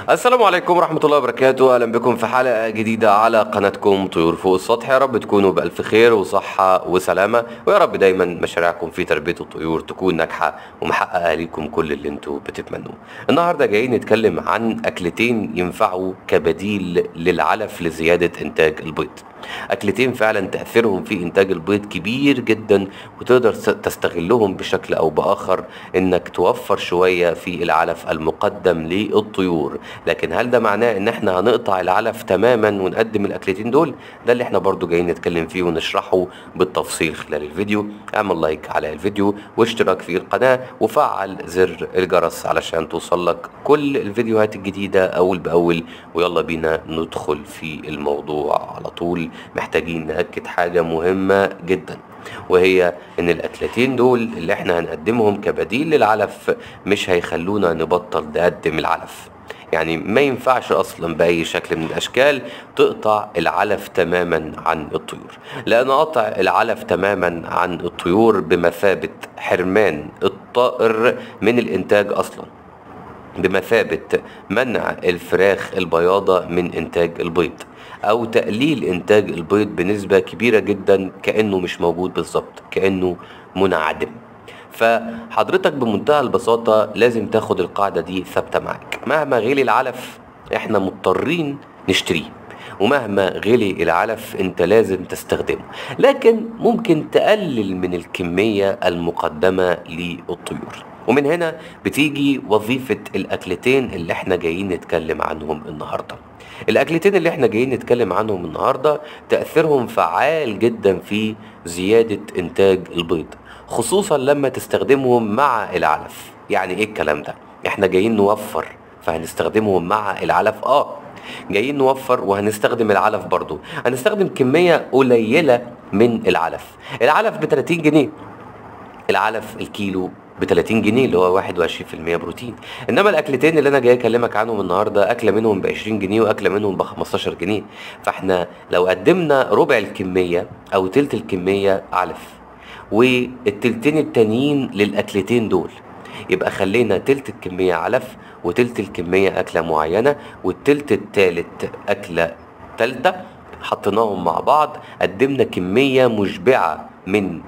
السلام عليكم ورحمة الله وبركاته أهلا بكم في حلقة جديدة على قناتكم طيور فوق السطح يا رب تكونوا بألف خير وصحة وسلامة ويا رب دايما مشاريعكم في تربية الطيور تكون ناجحة ومحققة ليكم كل اللي انتوا بتتمنوه النهاردة جايين نتكلم عن أكلتين ينفعوا كبديل للعلف لزيادة إنتاج البيض أكلتين فعلا تأثيرهم في إنتاج البيض كبير جدا وتقدر تستغلهم بشكل أو بآخر إنك توفر شوية في العلف المقدم للطيور لكن هل ده معناه إن إحنا هنقطع العلف تماما ونقدم الأكلتين دول ده اللي إحنا برضو جايين نتكلم فيه ونشرحه بالتفصيل خلال الفيديو اعمل لايك على الفيديو واشتراك في القناة وفعل زر الجرس علشان توصلك كل الفيديوهات الجديدة أول بأول ويلا بينا ندخل في الموضوع على طول محتاجين نأكد حاجة مهمة جدا وهي ان الاكلتين دول اللي احنا هنقدمهم كبديل للعلف مش هيخلونا نبطل نقدم العلف يعني ما ينفعش اصلا باي شكل من الاشكال تقطع العلف تماما عن الطيور لان قطع العلف تماما عن الطيور بمثابه حرمان الطائر من الانتاج اصلا بمثابة منع الفراخ البياضة من إنتاج البيض أو تقليل إنتاج البيض بنسبة كبيرة جدا كأنه مش موجود بالظبط كأنه منعدم فحضرتك بمنتهى البساطة لازم تاخد القاعدة دي ثابتة معاك مهما غلي العلف احنا مضطرين نشتريه ومهما غلي العلف انت لازم تستخدمه لكن ممكن تقلل من الكمية المقدمة للطيور ومن هنا بتيجي وظيفة الأكلتين اللي احنا جايين نتكلم عنهم النهاردة الأكلتين اللي احنا جايين نتكلم عنهم النهاردة تأثيرهم فعال جدا في زيادة إنتاج البيض خصوصا لما تستخدمهم مع العلف يعني ايه الكلام ده احنا جايين نوفر فهنستخدمهم مع العلف اه جايين نوفر وهنستخدم العلف برضو هنستخدم كمية قليلة من العلف العلف ب 30 جنيه العلف الكيلو ب 30 جنيه اللي هو 21% بروتين انما الاكلتين اللي انا جاي اكلمك عنهم النهارده اكله منهم ب 20 جنيه واكله منهم ب 15 جنيه فاحنا لو قدمنا ربع الكميه او تلت الكميه علف والتلتين التانيين للاكلتين دول يبقى خلينا تلت الكميه علف وتلت الكميه اكله معينه والتلت التالت اكله تالته حطيناهم مع بعض قدمنا كميه مشبعه من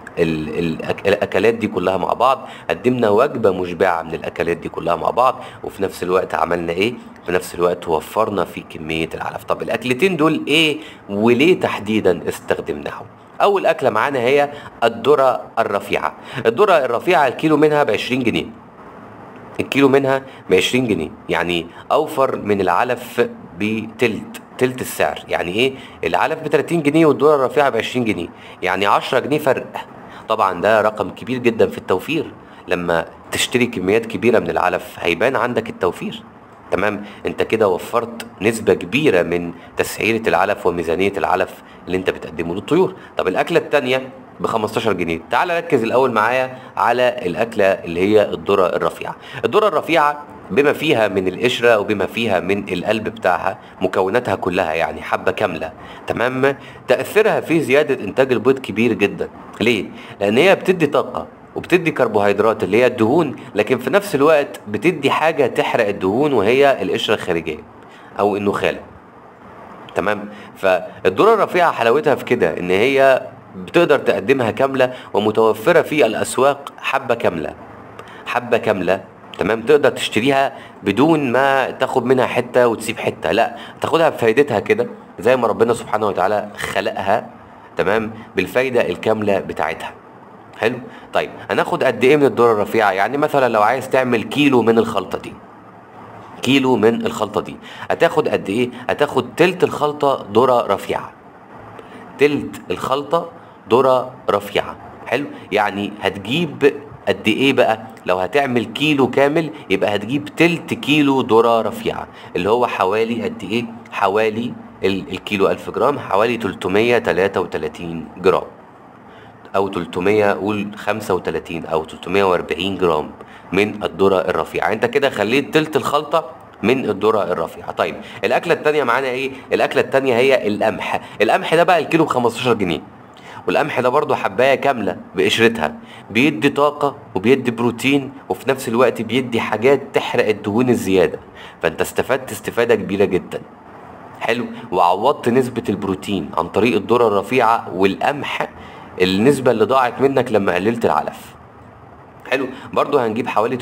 الاكلات دي كلها مع بعض قدمنا وجبه مشبعه من الاكلات دي كلها مع بعض وفي نفس الوقت عملنا ايه في نفس الوقت وفرنا في كميه العلف طب الاكلتين دول ايه وليه تحديدا استخدمناهم اول اكله معانا هي الذره الرفيعه الذره الرفيعه الكيلو منها ب 20 جنيه الكيلو منها ب 20 جنيه يعني اوفر من العلف بتلت تلت السعر يعني ايه العلف ب 30 جنيه والدولار الرفيعه ب 20 جنيه يعني 10 جنيه فرق طبعا ده رقم كبير جدا في التوفير لما تشتري كميات كبيره من العلف هيبان عندك التوفير تمام انت كده وفرت نسبة كبيرة من تسعيرة العلف وميزانية العلف اللي انت بتقدمه للطيور طب الاكلة التانية ب 15 جنيه تعال ركز الاول معايا على الاكله اللي هي الذره الرفيعه الذره الرفيعه بما فيها من القشرة وبما فيها من القلب بتاعها مكوناتها كلها يعني حبة كاملة تمام تأثيرها في زيادة إنتاج البيض كبير جدا ليه؟ لأن هي بتدي طاقة وبتدي كربوهيدرات اللي هي الدهون لكن في نفس الوقت بتدي حاجة تحرق الدهون وهي القشرة الخارجية أو النخالة تمام فالذرة الرفيعة حلاوتها في كده إن هي بتقدر تقدمها كاملة ومتوفرة في الأسواق حبة كاملة حبة كاملة تمام تقدر تشتريها بدون ما تاخد منها حته وتسيب حته لا تاخدها بفايدتها كده زي ما ربنا سبحانه وتعالى خلقها تمام بالفايده الكامله بتاعتها حلو طيب هناخد قد ايه من الذره الرفيعه يعني مثلا لو عايز تعمل كيلو من الخلطه دي كيلو من الخلطه دي هتاخد قد ايه هتاخد تلت الخلطه ذره رفيعه تلت الخلطه ذره رفيعه حلو يعني هتجيب قد ايه بقى لو هتعمل كيلو كامل يبقى هتجيب تلت كيلو ذره رفيعه اللي هو حوالي قد ايه حوالي الكيلو 1000 جرام حوالي 333 جرام او 300 قول 35 او 340 جرام من الذره الرفيعه انت كده خليت تلت الخلطه من الذره الرفيعه طيب الاكله الثانيه معانا ايه الاكله الثانيه هي القمح القمح ده بقى الكيلو ب 15 جنيه والقمح ده برضه حبايه كامله بقشرتها بيدي طاقه وبيدي بروتين وفي نفس الوقت بيدي حاجات تحرق الدهون الزياده فانت استفدت استفاده كبيره جدا حلو وعوضت نسبه البروتين عن طريق الذره الرفيعه والقمح النسبه اللي ضاعت منك لما قللت العلف حلو برضو هنجيب حوالي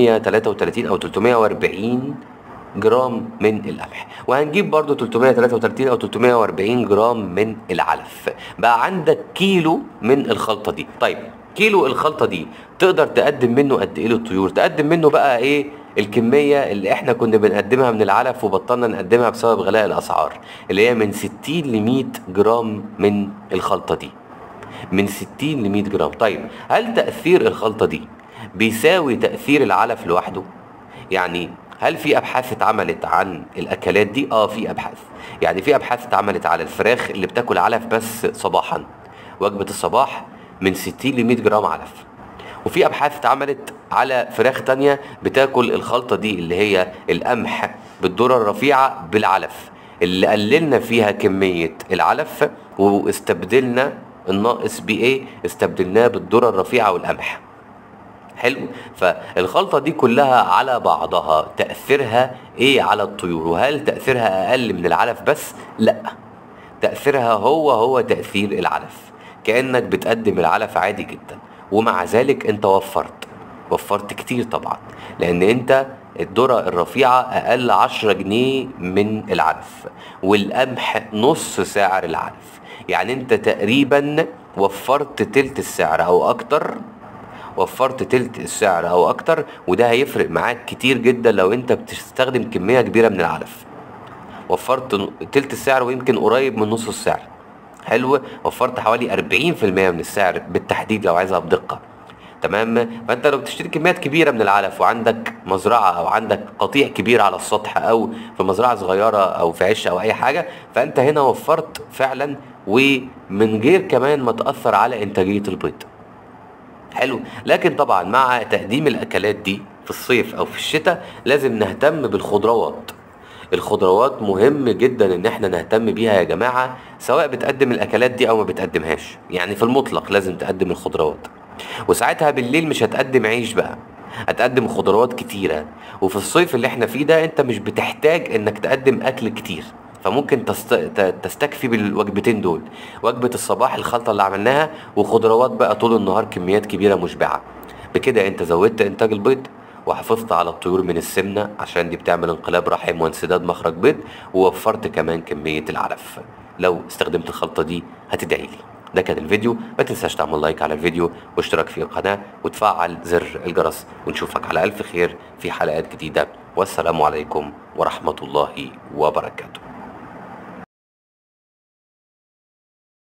333 او 340 جرام من القمح وهنجيب برضو 333 او 340 جرام من العلف بقى عندك كيلو من الخلطه دي طيب كيلو الخلطه دي تقدر تقدم منه قد ايه للطيور تقدم منه بقى ايه الكميه اللي احنا كنا بنقدمها من العلف وبطلنا نقدمها بسبب غلاء الاسعار اللي هي من 60 ل 100 جرام من الخلطه دي من 60 ل 100 جرام طيب هل تاثير الخلطه دي بيساوي تاثير العلف لوحده يعني هل في ابحاث اتعملت عن الاكلات دي اه في ابحاث يعني في ابحاث اتعملت على الفراخ اللي بتاكل علف بس صباحا وجبه الصباح من 60 ل 100 جرام علف وفي ابحاث اتعملت على فراخ تانية بتاكل الخلطه دي اللي هي القمح بالذره الرفيعه بالعلف اللي قللنا فيها كميه العلف واستبدلنا الناقص بايه استبدلناه بالذره الرفيعه والقمح حلو فالخلطه دي كلها على بعضها تاثيرها ايه على الطيور وهل تاثيرها اقل من العلف بس لا تاثيرها هو هو تاثير العلف كانك بتقدم العلف عادي جدا ومع ذلك انت وفرت وفرت كتير طبعا لان انت الذرة الرفيعة أقل عشرة جنيه من العلف والقمح نص سعر العلف يعني انت تقريبا وفرت تلت السعر او اكتر وفرت تلت السعر او اكتر وده هيفرق معاك كتير جدا لو انت بتستخدم كمية كبيرة من العلف وفرت تلت السعر ويمكن قريب من نص السعر حلو وفرت حوالي 40% من السعر بالتحديد لو عايزها بدقة تمام فانت لو بتشتري كميات كبيره من العلف وعندك مزرعه او عندك قطيع كبير على السطح او في مزرعه صغيره او في عشه او اي حاجه فانت هنا وفرت فعلا ومن غير كمان ما تاثر على انتاجيه البيض حلو لكن طبعا مع تقديم الاكلات دي في الصيف او في الشتاء لازم نهتم بالخضروات الخضروات مهم جدا ان احنا نهتم بيها يا جماعه سواء بتقدم الاكلات دي او ما بتقدمهاش يعني في المطلق لازم تقدم الخضروات وساعتها بالليل مش هتقدم عيش بقى هتقدم خضروات كتيرة وفي الصيف اللي احنا فيه ده انت مش بتحتاج انك تقدم اكل كتير فممكن تست... ت- تستكفي بالوجبتين دول وجبة الصباح الخلطة اللي عملناها وخضروات بقى طول النهار كميات كبيرة مشبعة بكده انت زودت انتاج البيض وحافظت على الطيور من السمنة عشان دي بتعمل انقلاب رحم وانسداد مخرج بيض ووفرت كمان كمية العلف لو استخدمت الخلطة دي هتدعي لي ده كان الفيديو ما تنساش تعمل لايك على الفيديو واشتراك في القناة وتفعل زر الجرس ونشوفك على ألف خير في حلقات جديدة والسلام عليكم ورحمة الله وبركاته